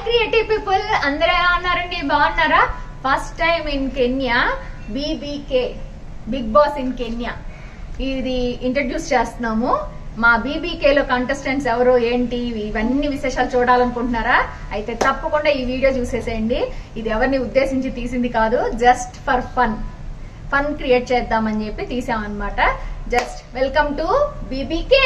Creative people అందరూ ఎలా ఉన్నారండి బాగున్నారా first time in Kenya BBK Bigg Boss in Kenya ఇది ఇంట్రడ్యూస్ చేస్తున్నాము మా బీబీకే లో కంటెస్టెంట్స్ ఎవరు ఏంటి ఇవన్నీ విశేషాలు చూడాలనుకుంటున్నారా అయితే తప్పకుండా ఈ వీడియో చూసేసేయండి ఇది ఎవరిని ఉద్దేశించి తీసింది కాదు just for fun fun create చేద్దామని చెప్పి తీసామన్నమాట జస్ట్ వెల్కమ్ టు బీబీకే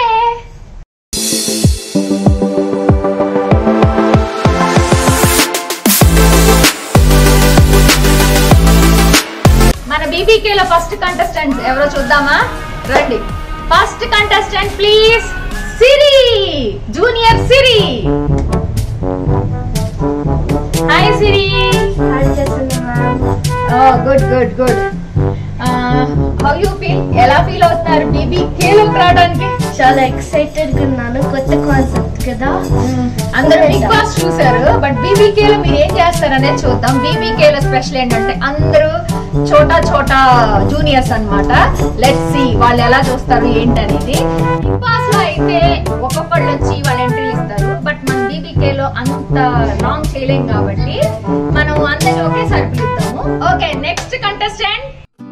మన బీబీకే లో ఫస్ట్ కంటెస్టెంట్స్ ఎవరో చూద్దామా రండి first contestant please Siri junior Siri hi Siri good good good how you feel ఎలా ఫీల్ అవుతున్నారు బీబీకే లోకి రావడానికి చాలా ఎక్సైటెడ్ గా ఉన్నాను కొత్త కాన్సెప్ట్ కదా అందరూ బిగ్ బాస్ చూసారు బట్ బీబీకే లో మీరు ఏం చేస్తారు అనేది చూద్దాం బీబీకే లో స్పెషల్ ఏంటంటే అందరూ చోటా చోటా జూనియర్స్ అన్నమాట లెట్ సి వాళ్ళు ఎలా చూస్తారు ఏంటనేది బిగ్ బాస్ లో అయితే ఒక్కొక్కళ్ళు వచ్చి వాళ్ళు ఎంట్రీలు ఇస్తారు బట్ మన బీబీకే లో అంత లాంగ్ చేయలేం కాబట్టి మనం అందరినీ ఒకేసారి పిలుస్తాము ఓకే నెక్స్ట్ కంటెస్టెంట్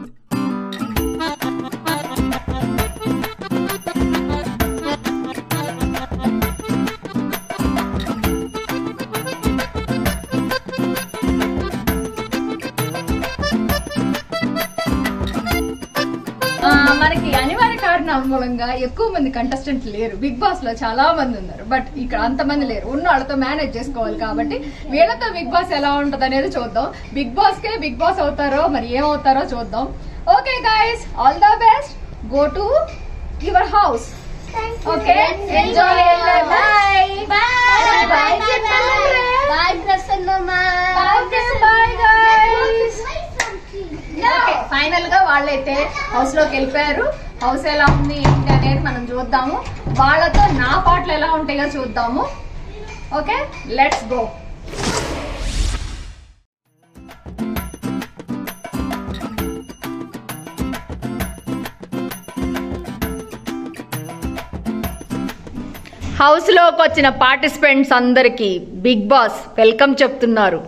ఆ, మనకి అనివార్య కారణం మూలంగా ఎక్కువ మంది కంటెస్టెంట్ లేరు బిగ్ బాస్ లో చాలా మంది ఉన్నారు బట్ ఇక్కడ అంత మంది లేరు ఉన్న వాళ్ళతో మేనేజ్ చేసుకోవాలి కాబట్టి వీళ్ళతో బిగ్ బాస్ ఎలా ఉంటది అనేది చూద్దాం బిగ్ బాస్ కే బిగ్ బాస్ అవుతారో మరి ఏమవుతారో చూద్దాం okay guys all the best go to your house okay enjoy bye bye bye bye Prasannamma bye guys okay final గా వాళ్ళైతే హౌస్ లోకి వెళ్ళిపోయారు హౌస్ ఎలా ఉంది ఏంటి అనేది మనం చూద్దాము వాళ్ళతో నా పాటలు ఎలా ఉంటాయో చూద్దాము ఓకే లెట్స్ గో హౌస్ లోకి వచ్చిన పార్టిసిపెంట్స్ అందరికి బిగ్ బాస్ వెల్కమ్ చెప్తున్నారు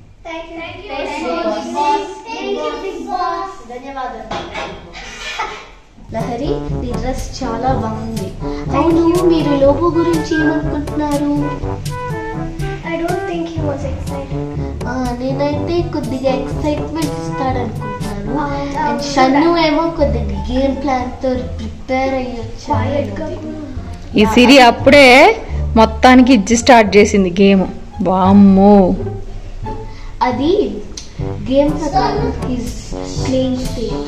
లహరి ఈ డ్రెస్ చాలా బాగుంది అవును మీరు లోబో గురించి ఏమనుకుంటున్నారు I don't think he was excited. ఆ, నేనైతే కొద్దిగా ఎక్సైట్మెంట్ ఇస్తాడనుకుంటున్నాను Ah, అండ్ ah, షన్ను ఏమో కొద్దిగా గేమ్ ప్లాన్ తో ప్రిపేర్ Quiet గా అయ్యొచ్చు ఈ సిరి అప్పుడే మొత్తానికి ఇచ్చి స్టార్ట్ చేసింది గేమ్ వామ్మో అది గేమ్ ప్రకారం his playing safe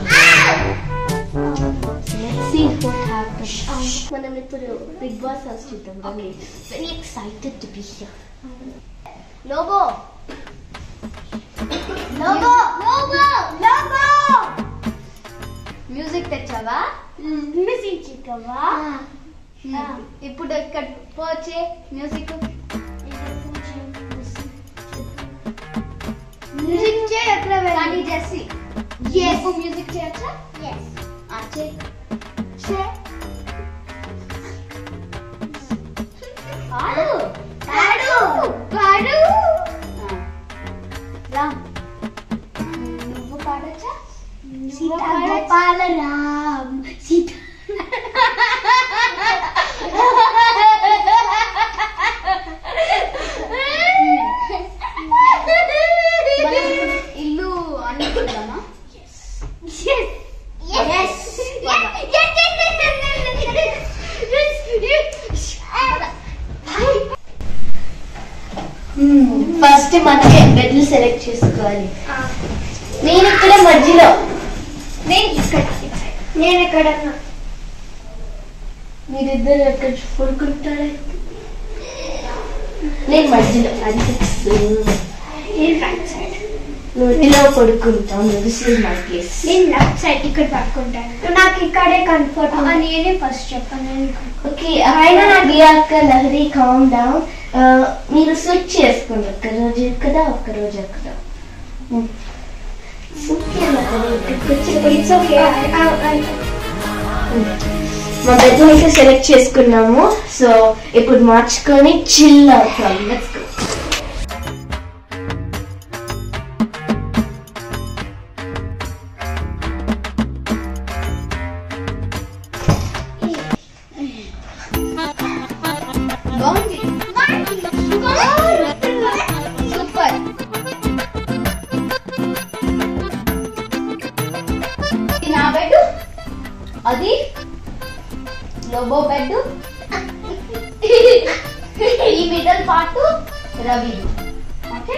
see what happens మనం ఇప్పుడు బిగ్ బాస్ హౌస్ చూద్దాం రండి very excited to be here Lobo Lobo Lobo Lobo music తెచ్చావా Missing Chikava. ఇప్పుడు ఇక్కడ పోచే మ్యూజిక్ Music చే ఎక్కడ కానీ వెళ్ళాలి? Jessie Yes. మ్యూజిక్ చేయొచ్చా Yes. ఆ, చేయి. చే. పాడు పాడు. పాడు. ఆ. రా నువ్వు పాడొచ్చా సీతా గోపాలరామ్. సీతా. మనం ఇల్లు అనుకుందామా Yes. Yes. Yes. Yes. Yes. Yes. First మనమే బెడ్లు సెలెక్ట్ చేసుకోవాలి నేను ఇక్కడ మధ్యలో నేను ఇక్కడ నేను ఎక్కడన్నా మీరిద్దరు ఎక్కడ పడుకుంటారా నేను మధ్యలో అది ఫిక్స్ నేను రైట్ సైడ్ నువ్వు ఇలా పడుకుంటావు దిస్ ఇస్ మై ప్లేస్ నేను లెఫ్ట్ సైడ్ ఇక్కడ పట్టుకుంటాను నాకు ఇక్కడే కంఫర్ట్ నేనే ఫస్ట్ చెప్పాను నేను ఓకే అయినా దియాక లహరి కామ్ డౌన్ మీరు స్విచ్ చేసుకోండి ఒక్క రోజు ఎక్కడ ఒక్క రోజు ఎక్కడ ఓకే లహరి ఇక్కడికి వచ్చి ఇట్స్ ఓకే మా బెడ్ అయితే సెలెక్ట్ చేసుకున్నాము సో ఇప్పుడు మార్చుకొని చిల్ అవుతాం లెట్స్ గో బాగుంది సూపర్ ఇది నా బెడ్ అది లోబో బెడ్ ఈ middle part Ravi okay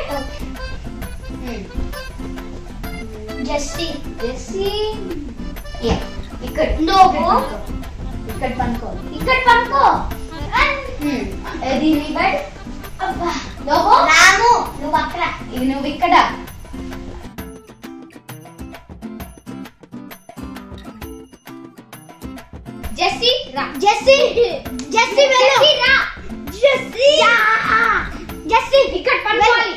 Jessie Jessie yeah ఇక్కడ లోబో. ఇక్కడ పనుకో ఇక్కడ పనుకో Hmm. ఇది నీ బెడ్ లోబో రాము నువ్వు అక్కడ ఇది నువ్వు ఇక్కడ జెస్సీ రా జెస్సీ జెస్సీ వెళ్ళు రా జెస్సీ జెస్సీ ఇక్కడ పనుకోవాలి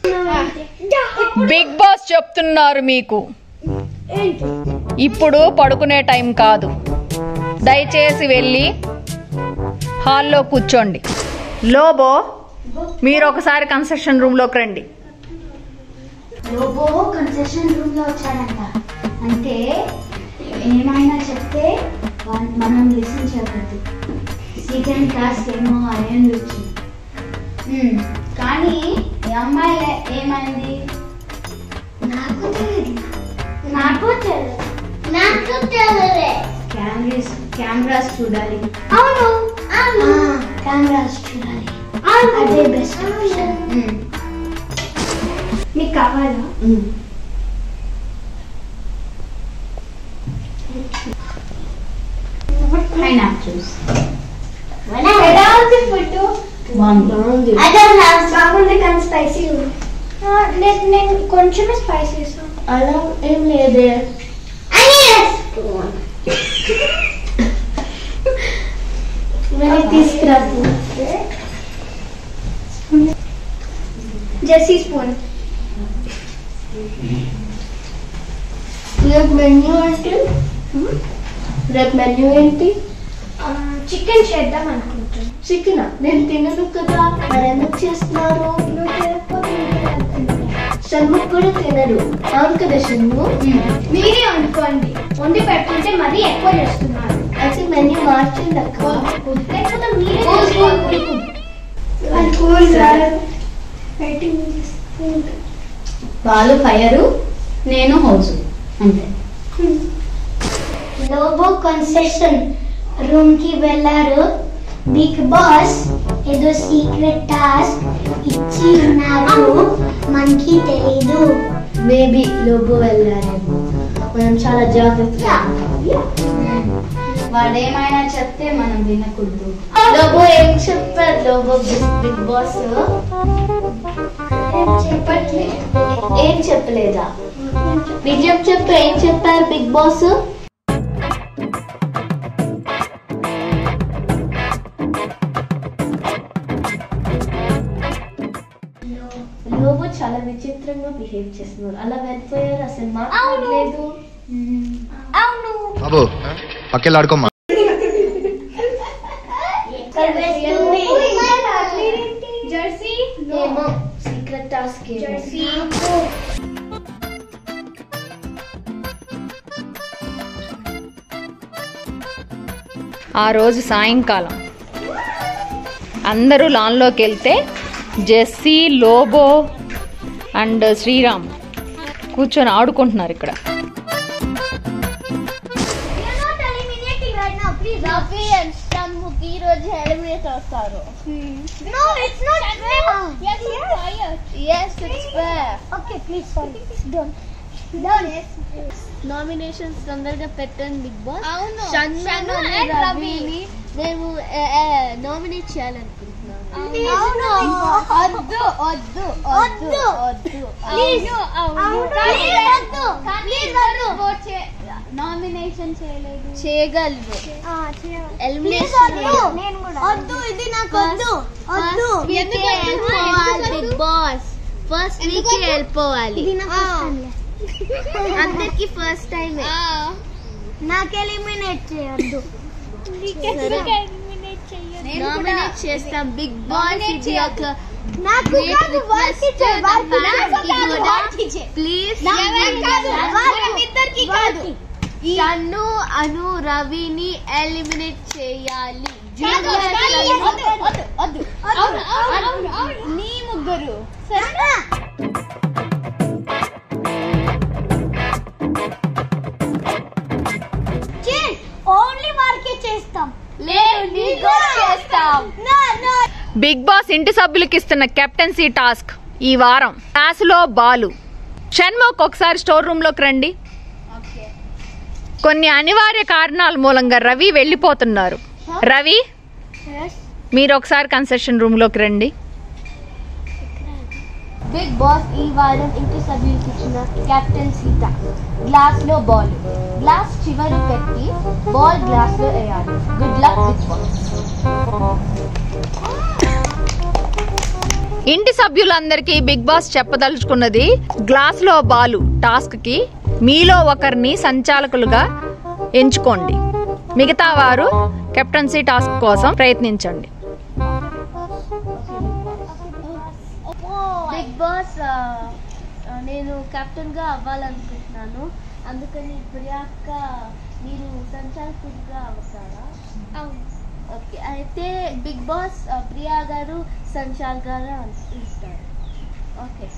బిగ్ బాస్ చెప్తున్నారు మీకు ఏంటి ఇప్పుడు పడుకునే టైం కాదు దయచేసి వెళ్ళి హాల్లో కూర్చోండి లోబో మీరు ఒకసారి కన్స్ట్రక్షన్ రూమ్లోకి రండి లోబో కన్సెషన్ రూమ్ లో వచ్చాడంట అంటే ఏమైనా చెప్తే వా- మనం లిసన్ చేయకూడదు సీక్రెట్ టాస్క్ ఏమో అయ్యింది వచ్చి కానీ ఈ అమ్మాయి ఏ- ఏమైంది నాకు తెలియదు నాకు తెలియదు నాకు తెలియదు కెమెరాస్ కెమెరాస్ చూడాలి అవును అవును కెమెరాస్ చూడాలి అదే బెస్ట్ మీకు కావాలా పైనాప్ జ్యూస్ ఎలా ఉంది ఫుడ్ బాగుంది ఐ డోంట్ హావ్ బాగుంది కానీ స్పైసీ నేను నేను కొంచెమే స్పైసీ ఇస్తాను అలా ఏం లేదే వెళ్ళి తీసుకురాదు జెస్సీ స్పూన్ రేపు మెన్యూ ఏంటి రేపు మెన్యూ ఏంటి చికెన్ చేద్దాం అనుకుంటున్నాను చికెన్ నేను తినను కదా మరి ఎందుకు చేస్తున్నారు నువ్వు తినకపోతే నేను తినను. షణ్ముఖ్ కూడా తినరు అవును కదా షణ్ముఖ్ మీరే వండుకోండి వండి పెట్టుకుంటే మరీ ఎక్కువ చేస్తున్నారు అయితే మెన్యూ మార్చండి అక్క లేకపోతే మీరే కూల్, కూల్, చేసుకోవాలి. కూల్, అది కూల్ కాదు. వెయిటింగ్ చేస్తుంది. వాళ్ళు ఫైరు నేను హౌస్ అంతే లోబో కన్సెషన్ రూమ్ కి వెళ్ళారు బిగ్ బాస్ ఏదో సీక్రెట్ టాస్క్ ఇచ్చి ఉన్నారు మనకి తెలీదు మేబీ లోబో వెళ్ళారేమో మనం చాలా జాగ్రత్తగా వాడు ఏమైనా చెప్తే మనం వినకూడదు లోబో ఏం చెప్పారు లోబో బిగ్ బాస్ చెప్పట్లే ఏం చెప్పలేదా నిజం చెప్పు ఏం చెప్పారు బిగ్ బాస్ లోబో చాలా విచిత్రంగా బిహేవ్ చేస్తున్నారు అలా వెళ్ళిపోయారు అసలు మాట్లాడలేదు అవును బాబు పక్కెళ్ళాడుకోమ్మా జెర్సీ ఏమో సీక్రెట్ టాస్క్ జెర్సీ ఆ రోజు సాయంకాలం అందరూ లాన్లోకి వెళ్తే జెస్సీ లోబో అండ్ శ్రీరామ్ కూర్చొని ఆడుకుంటున్నారు ఇక్కడ రవి అండ్ షణ్ముఖ్ ఈ రోజు ఎలిమినేట్ అవుతారు No, it's not fair. Yes, it's fair. Yes, it's fair. Okay, please, sorry. Don't. Don't. Nominations తొందరగా పెట్టండి బిగ్ బాస్ అవును. షన్ను షన్ను and and రవిని మేము నామినేట్ చేయాలనుకుంటున్నాం అవును. వద్దు వద్దు వద్దు. వద్దు Please. అవును Please వద్దు. Please వద్దు. నామినేషన్ చేయలేదు చేయగలరు ఆ, చేయాలి. Please ఎలిమినేషన్ వద్దు. నేను కూడా. వద్దు ఇది నాకు వద్దు వద్దు వీకే వెళ్ళిపోవాలి బిగ్ బాస్ ఫస్ట్ వీకే వెళ్ళిపోవాలి ఇది నాకు వస్తుందిలే. అందరికి ఫస్ట్ టైం నాకు ఎలిమినేట్ చేయొద్దు నామినేట్ చేస్తాం బిగ్ బాస్ ఇది ఒక నాకు కాదు వారికి చేయి, వారికి నాకు కాదు, వారికి చేయి. ప్లీజ్ ఎవరికి కాదు, వారికి. వారికి. షన్ను అను రవిని ఎలిమినేట్ చేయాలి కాదు, Junior కాదు, Shanu. వద్దు, వద్దు, వద్దు. బిగ్ బాస్ ఇంటి సభ్యులకి ఇస్తున్న కెప్టెన్సీ టాస్క్ ఈ వారం క్లాసులో బాలు షణ్ముఖ్ ఒకసారి స్టోర్ రూమ్ లోకి రండి కొన్ని అనివార్య కారణాల మూలంగా రవి వెళ్ళిపోతున్నారు రవి మీరు ఒకసారి కన్సెషన్ రూమ్ లోకి రండి బిగ్ బాస్ ఈ వారం ఇంటి సభ్యులకు ఇచ్చిన కెప్టెన్ సీత గ్లాస్ లో బాల్ గ్లాస్ చివరి పెట్టి బాల్ గ్లాస్ లో వేయాలి గుడ్ లక్ బిగ్ బాస్ ఇంటి సభ్యులందరికీ బిగ్ బాస్ చెప్పదలుచుకున్నది గ్లాస్ లో బాలు టాస్క్ కి మీలో ఒకరిని సంచాలకులుగా ఎంచుకోండి మిగతా వారు కెప్టెన్సీ టాస్క్ కోసం ప్రయత్నించండి బిగ్ బాస్ నేను కెప్టెన్ గా అవ్వాలనుకుంటున్నాను అందుకని ప్రియాక్క మీరు సంచాలకుడిగా అవుతారా ఓకే అయితే బిగ్ బాస్ ప్రియా గారు సంచాల్ గారు ఇస్తారు okay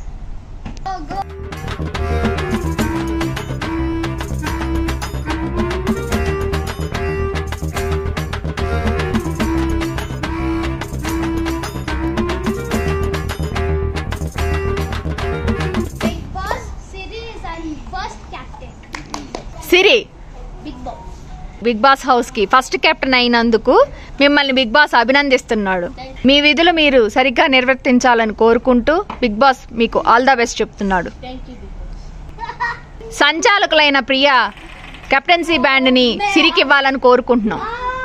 Big Boss series and first captain. Siri Bigg Boss Bigg Boss house కి ఫస్ట్ కెప్టెన్ అయినందుకు మిమ్మల్ని బిగ్ బాస్ అభినందిస్తున్నాడు మీ విధులు మీరు సరిగ్గా నిర్వర్తించాలని కోరుకుంటూ బిగ్ బాస్ మీకు ఆల్ ద బెస్ట్ చెప్తున్నాడు థ్యాంక్ యూ బిగ్ బాస్ సంచాలకులైన ప్రియ కెప్టెన్సీ బ్యాండ్ ని సిరికి ఇవ్వాలని కోరుకుంటున్నాం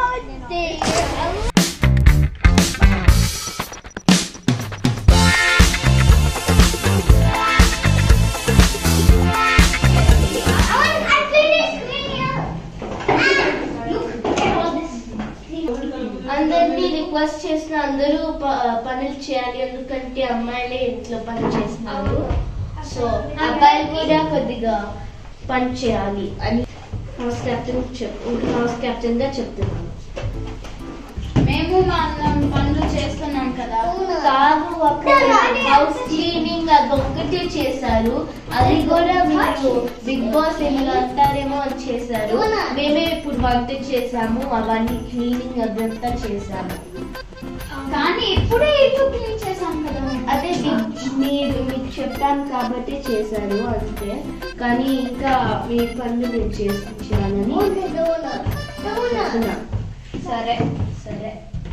అందరినీ రిక్వెస్ట్ చేసిన అందరూ ప- పనులు చేయాలి ఎందుకంటే అమ్మాయిలే ఇంట్లో పని చేస్తున్నారు సో అబ్బాయిలు కూడా కొద్దిగా పని చేయాలి అని హౌస్ కెప్టెన్ చెప్ హౌస్ కెప్టెన్ గా చెప్తున్నాను మేము మా పనులు చేస్తున్నాం కదా కాదు అప్పుడు హౌస్ క్లీనింగ్ అదొక్కటే చేశారు అది కూడా మీరు బిగ్ బాస్ ఏమైనా అంటారేమో అని చేశారు మేమే ఇప్పుడు వంట చేసాము అవన్నీ క్లీనింగ్ అదంతా చేసాము కానీ ఇప్పుడే ఇల్లు క్లీన్ చేశాం కదా అదే మీ- మీరు మీకు చెప్పాను కాబట్టి చేశారు అంతే కానీ ఇంకా మీ పనులు మీరు చేసి చేయాలని చెప్తున్నా. సరే సరే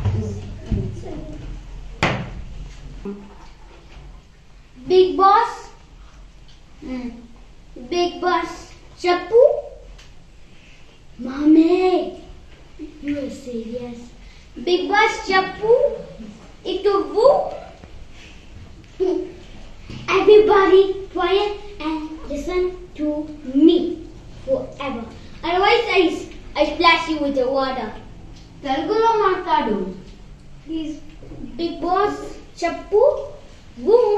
బిగ్ బాస్ బిగ్ బాస్ చెప్పు మామే you are serious Bigg Boss చెప్పు ఇటు Everybody quiet and listen to me forever. Otherwise, I, I splash you with the water. తెలుగులో మాట్లాడు ప్లీజ్ బిగ్ బాస్ చెప్పు బూమ్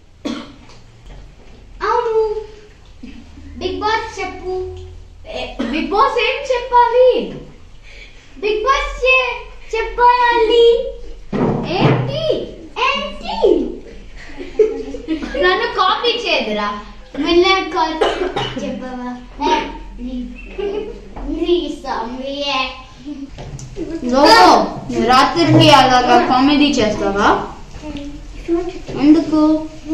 అవును బిగ్ బాస్ చెప్పు బిగ్ బాస్ ఏం చెప్పాలి బిగ్ బాస్ చెప్పాలి ఏంటి ఏంటి నన్ను కాపీ చేయదురా మిన్న చెప్పవా నువ్వు రాత్రికి అలాగా కామెడీ చేస్తావా ఎందుకు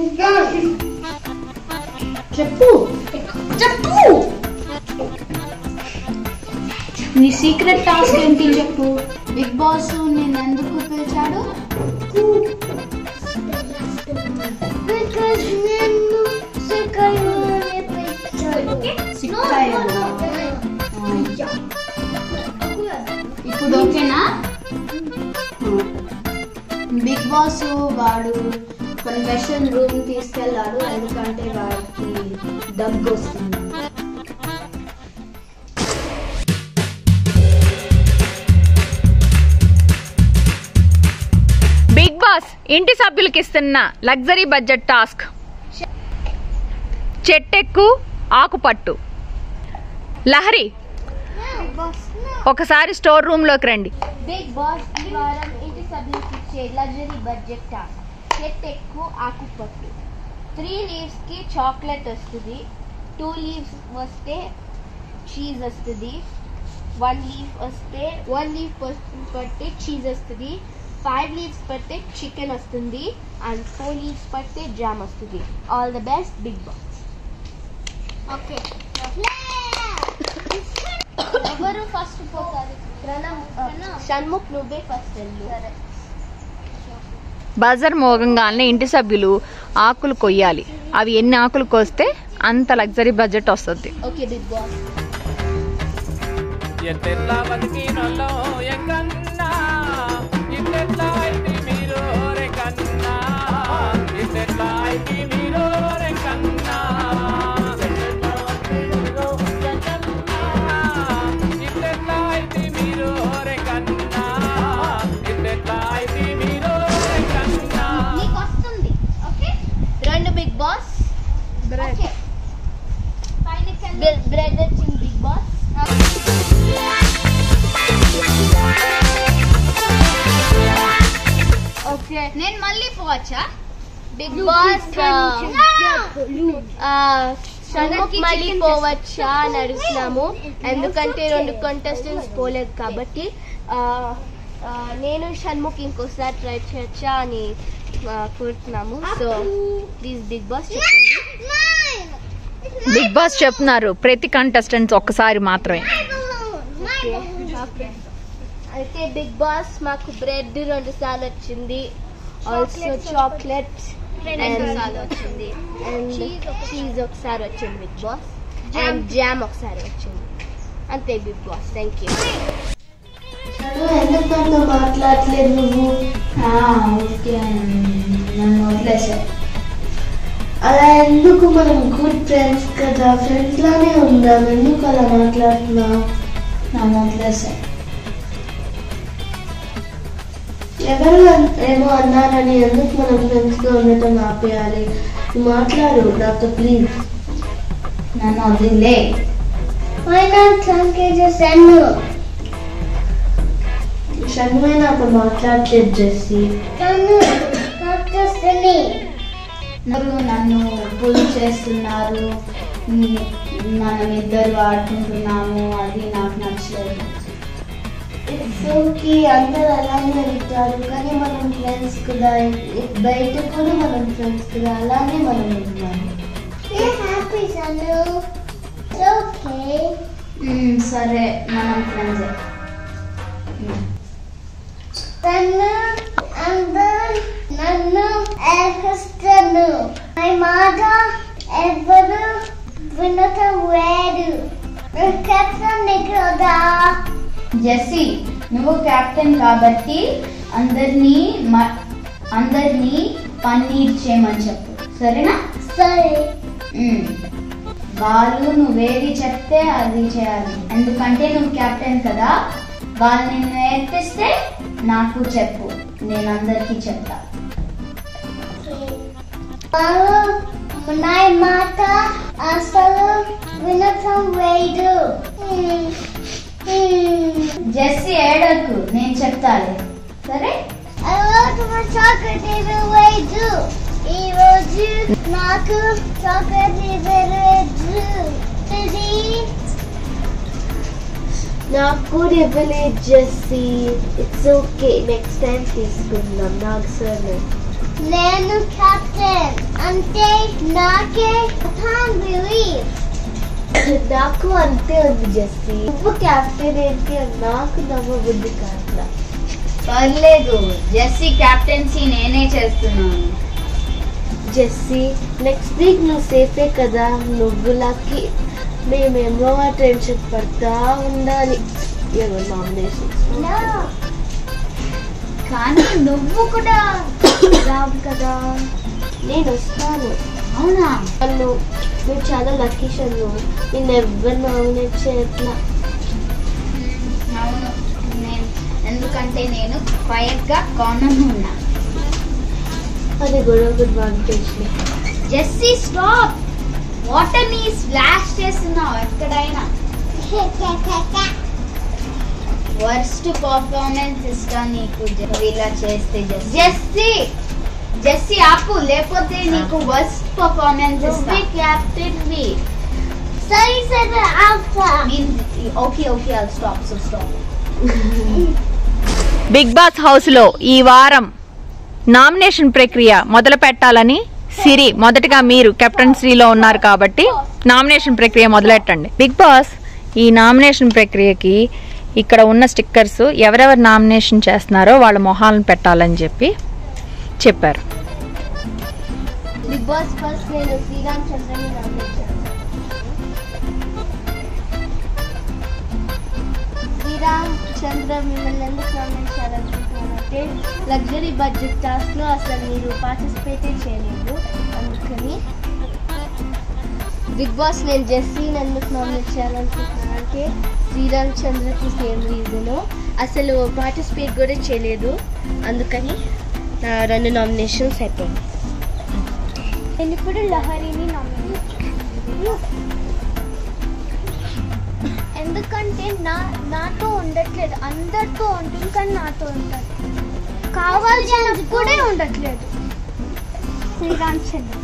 చెప్పు చెప్పు నీ సీక్రెట్ టాస్క్ ఏంటి చెప్పు బిగ్ బాస్ నేను ఎందుకు పిలిచాడు Because నిన్ను సిక్కలోనే పెట్టాడు. సిక్కాయనా? ఇప్పుడు ఓకేనా బిగ్ బాస్ వాడు కన్వెన్షన్ రూమ్ తీసుకెళ్ళాడు ఎందుకంటే వాడికి దగ్గు వస్తుంది బిగ్ బాస్ ఇంటి సభ్యులకి ఇస్తున్న లగ్జరీ బడ్జెట్ టాస్క్ చెట్టెక్కు ఆకుపట్టు లహరి ఒకసారి స్టోర్ రూమ్ లోకి రండి బిగ్ బాస్ ఈ వారం ఇంటి సభ్యులకి ఇచ్చే లగ్జరీ బడ్జెట్ టాస్క్ చెట్టు ఎక్కువ ఆకు పట్టు త్రీ లీవ్స్ కి చాక్లెట్ వస్తుంది టూ లీవ్స్ వస్తే చీజ్ వస్తుంది వన్ లీఫ్ వస్తే వన్ లీఫ్ పట్టి చీజ్ వస్తుంది ఫైవ్ లీవ్స్ పడితే చికెన్ వస్తుంది అండ్ ఫోర్ లీవ్స్ పడితే జామ్ వస్తుంది all the best Bigg Boss okay ఎవరు ఫస్ట్ పోతారు ప్రణవ్ షణ్ముఖ్ నువ్వే ఫస్ట్ వెళ్ళు బజర్ మోగంగానే ఇంటి సభ్యులు ఆకులు కొయ్యాలి అవి ఎన్ని ఆకులు కోస్తే అంత లగ్జరీ బడ్జెట్ వస్తుంది ఓకే బిగ్ బాస్ ఎంతెట్లా బతికినోళ్ళో ఎంకన్నా ఇంతెట్లా అయితే మీరు రెకన్నా ఇంతెట్లా అయితే మీరు రెకన్నా ఇంతెట్లా అయితే మీరు రెకన్నా ఇంతెట్లా అయితే మీరు రెకన్నా నీకు వస్తుంది ఓకే రెండు బిగ్ బాస్ ఓకే బ్రెడ్ వచ్చింది బిగ్ బాస్ ఓకే నేను మళ్ళీ పోవచ్చా బిగ్ బాస్ షణ్ముఖ్ మళ్ళీ పోవచ్చా అని అడుగుతున్నాము ఎందుకంటే రెండు కంటెస్టెంట్స్ పోలేదు కాబట్టి ఆ, ఆ, నేను షణ్ముఖ్ ఇంకోసారి ట్రై చేయొచ్చా అని ఆ, కోరుతున్నాము సో ప్లీజ్ బిగ్ బాస్ చెప్పండి బిగ్ బాస్ చెప్తున్నారు ప్రతి కంటెస్టెంట్స్ ఒక్కసారి మాత్రమే ఓకే అయితే బిగ్ బాస్ మాకు బ్రెడ్ రెండు సార్లు వచ్చింది ఆల్సో చాక్లెట్ రెండు సార్లు వచ్చింది అండ్ చీజ్ ఒకసారి వచ్చింది బిగ్ బాస్ అండ్ జామ్ ఒకసారి వచ్చింది అంతే బిగ్ బాస్ థ్యాంక్ యూ ఎందుకు నాతో మాట్లాడలేదు నువ్వు ఓకే నన్ను వదిలేసా అలా ఎందుకు మనం గుడ్ ఫ్రెండ్స్ కదా ఫ్రెండ్స్ లానే ఉందాం ఎందుకు అలా మాట్లాడుతున్నావు నన్ను వదిలేసా ఎవరు అన్- ఏమో అన్నారని ఎందుకు మనం ఫ్రెండ్స్ గా ఉండటం ఆపేయాలి నువ్వు మాట్లాడు నాతో ప్లీజ్ నన్ను వదిలే సెన్ను షణ్మే నాతో మాట్లాడలేదు జెస్సీ నన్ను నన్ను పుల్ చేస్తున్నారు ఉమ్, మనం ఇద్దరు ఆడుకుంటున్నాము అది నాకు నచ్చలేదు ఓకే అందరు అలానే అంటారు కానీ మనం ఫ్రెండ్స్ కదా బయట కూడా మనం ఫ్రెండ్స్ కదా అలానే మనం ఉంటున్నాము ఉమ్, సరే మనం ఫ్రెండ్స్ నన్ను అందరు నన్ను ఏకస్తాను నా మాట ఎవరు వినటం లేదు కెప్టెన్ కదా జెస్సీ నువ్వు కెప్టెన్ కాబట్టి అందరినీ మ- అందరినీ పన్నీర్ చేయమని చెప్పు సరేనా సరే ఉమ్. వాళ్ళు నువ్వేది చెప్తే అది చేయాలి ఎందుకంటే నువ్వు కెప్టెన్ కదా వాళ్ళు నిన్ను నేర్పిస్తే నాకు చెప్పు నేను అందరికీ చెప్తా వారు నా మాట అసలు వినటం లేదు Hmm. Hmm. జెస్సీ ఏడకు నేను చెప్తాలే సరే I want my chocolate లేదు ఈ రోజు నాకు చాక్లెట్ ఇవ్వలేదు ఇది నాకు ఇవ్వలేదు Jessie it's okay next time తీసుకుందాం నాకు సరే నేను కెప్టెన్ అంటే నాకే can't believe నాకు అంతే ఉంది జెస్సీ నువ్వు క్యాప్టెన్ ఏంటి అని నాకు నమ్మ బుద్ధి కాట్లా పర్లేదు జెస్సీ కెప్టెన్సీ నేనే చేస్తున్నాను జెస్సీ నెక్స్ట్ వీక్ నువ్వు సేఫే కదా నువ్వు లక్కీ మేమేమో టెన్షన్ పడతా ఉండాలి ఏమో నామినేషన్స్ No. కానీ నువ్వు కూడా రావు కదా నేను వస్తాను అవునా నన్ను నువ్వు చాలా లక్కీ షన్ను నేను ఎవరు నామినేట్ చేయట్లా అవును నేను ఎందుకంటే నేను క్వయట్ గా కార్నర్ ఉన్నా అది కూడా ఒక అడ్వాంటేజ్ జెస్సీ స్టాప్ వాటర్ ని స్ప్లాష్ చేస్తున్నావు ఎక్కడైనా వర్స్ట్ పర్ఫార్మెన్స్ ఇస్తా నీకు జ- ఇలా చేస్తే జెస్సీ జెస్సీ ఆపు లేకపోతే నీకు వర్స్ట్ పర్ఫార్మెన్స్ ఇస్తా క్యాప్టెన్ వి సరే సరే after okay okay I stop so stop Bigg Boss house లో ఈ వారం నామినేషన్ ప్రక్రియ మొదలు పెట్టాలని సిరి మొదటగా మీరు కెప్టెన్సీలో ఉన్నారు కాబట్టి నామినేషన్ ప్రక్రియ మొదలెట్టండి బిగ్ బాస్ ఈ నామినేషన్ ప్రక్రియకి ఇక్కడ ఉన్న స్టిక్కర్స్ ఎవరెవరు నామినేషన్ చేస్తున్నారో వాళ్ళ మొహాలను పెట్టాలని చెప్పి చెప్పారు బిగ్ బాస్ ఫస్ట్ నేను శ్రీరామ్ చంద్రని నామినేట్ చేస్తాను శ్రీరామ్ చంద్ర మిమ్మల్ని ఎందుకు నామినేట్ చేయాలనుకుంటున్నానంటే లగ్జరీ బడ్జెట్ టాస్క్లో అసలు మీరు పార్టిసిపేటే చేయలేదు అందుకని బిగ్ బాస్ నేను జెస్సీని ఎందుకు నామినేట్ చేయాలనుకుంటున్నానంటే శ్రీరామ్ చంద్రకి సేమ్ రీజను అసలు పార్టిసిపేట్ కూడా చేయలేదు అందుకని నా రెండు నామినేషన్స్ అయిపోయాయి నేను ఇప్పుడు లహరిని నామినేట్ ఎందుకంటే నా నాతో ఉండట్లేదు అందరితో ఉంటుంది కానీ నాతో ఉంటాడు కావాల్సినప్పుడే ఉండట్లేదు శ్రీరామ్ చంద్ర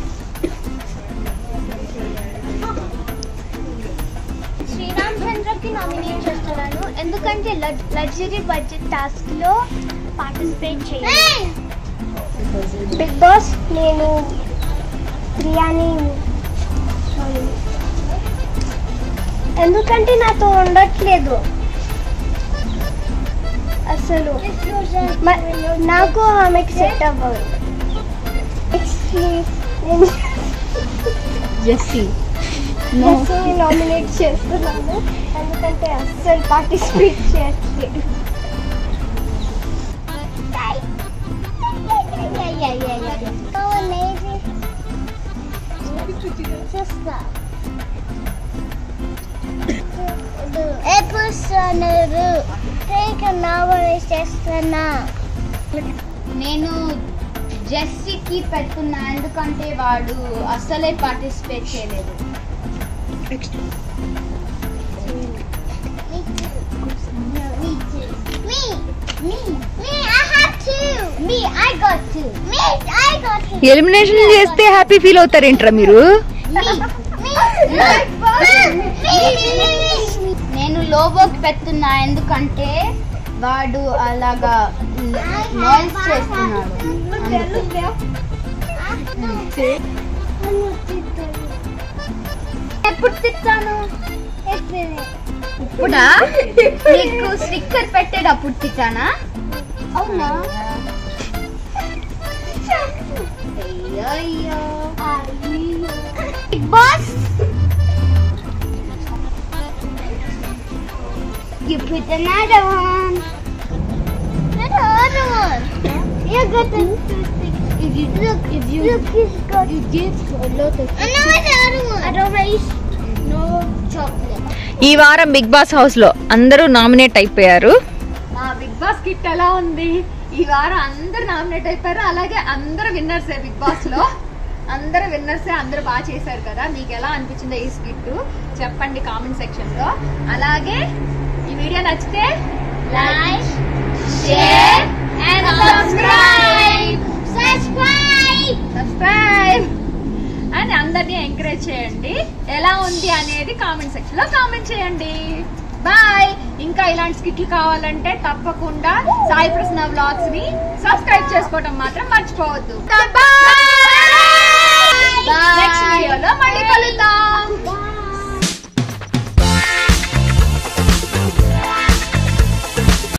శ్రీరామ్ చంద్రకి నామినేట్ చేస్తున్నాను ఎందుకంటే లగ్జరీ బడ్జెట్ టాస్క్ లో పార్టిసిపేట్ చేయాలి బిగ్ బాస్ నేను ప్రియాని ఎందుకంటే నాతో ఉండట్లేదు అసలు మ- నాకు ఆమెకి సెట్ అవ్వదు జెస్సీ నామినేట్ చేస్తున్నాను ఎందుకంటే అస్సలు పార్టిసిపేట్ చేయట్లేదు ఎప్పుడు నామినేట్ చేస్తున్నా నేను జెస్సీకి పెట్టుకున్నా ఎందుకంటే వాడు అసలే పార్టిసిపేట్ చేయలేదు Me, me, me, me, I have two. Me, I got two. Me, I got two. Elimination చేస్తే హ్యాపీ ఫీల్ అవుతారేంట్రా మీరు Me, me, me, me, me. నేను లోబోకి పెడుతున్నా ఎందుకంటే వాడు అలాగా నాయిస్ చేస్తున్నాడు అందుకు. ఎప్పుడు తిట్టాను ఇప్పుడా నీకు స్టిక్కర్ పెట్టేటప్పుడు తిట్టానా అవునా అయ్యో Bigg Boss You put another one. Another one. You got the if you look, if you look, he's got you give a lot of. Another one. I don't raise no chocolate. ఈ వారం big Boss house లో అందరూ nominate అయిపోయారు మా big boss kit ఎలా ఉంది ఈ వారం అందరు నామినేట్ అయిపోయారు అలాగే అందరు విన్నర్సే బిగ్ బాస్ లో అందరు విన్నర్సే అందరూ బాగా చేశారు కదా మీకు ఎలా అనిపించిందో ఈ స్కిట్ చెప్పండి కామెంట్ సెక్షన్ లో అలాగే ఈ వీడియో నచ్చితే Like, share, and subscribe. Subscribe. Subscribe అని అందరినీ ఎంకరేజ్ చేయండి ఎలా ఉంది అనేది కామెంట్ సెక్షన్ లో కామెంట్ చేయండి బాయ్ ఇంకా ఇలాంటి స్కిట్లు కావాలంటే తప్పకుండా సాయి ప్రసన్న వ్లాగ్స్ ని సబ్స్క్రైబ్ చేసుకోవడం మాత్రం మర్చిపోవద్దు Bye. నెక్స్ట్ వీడియోలో మళ్ళీ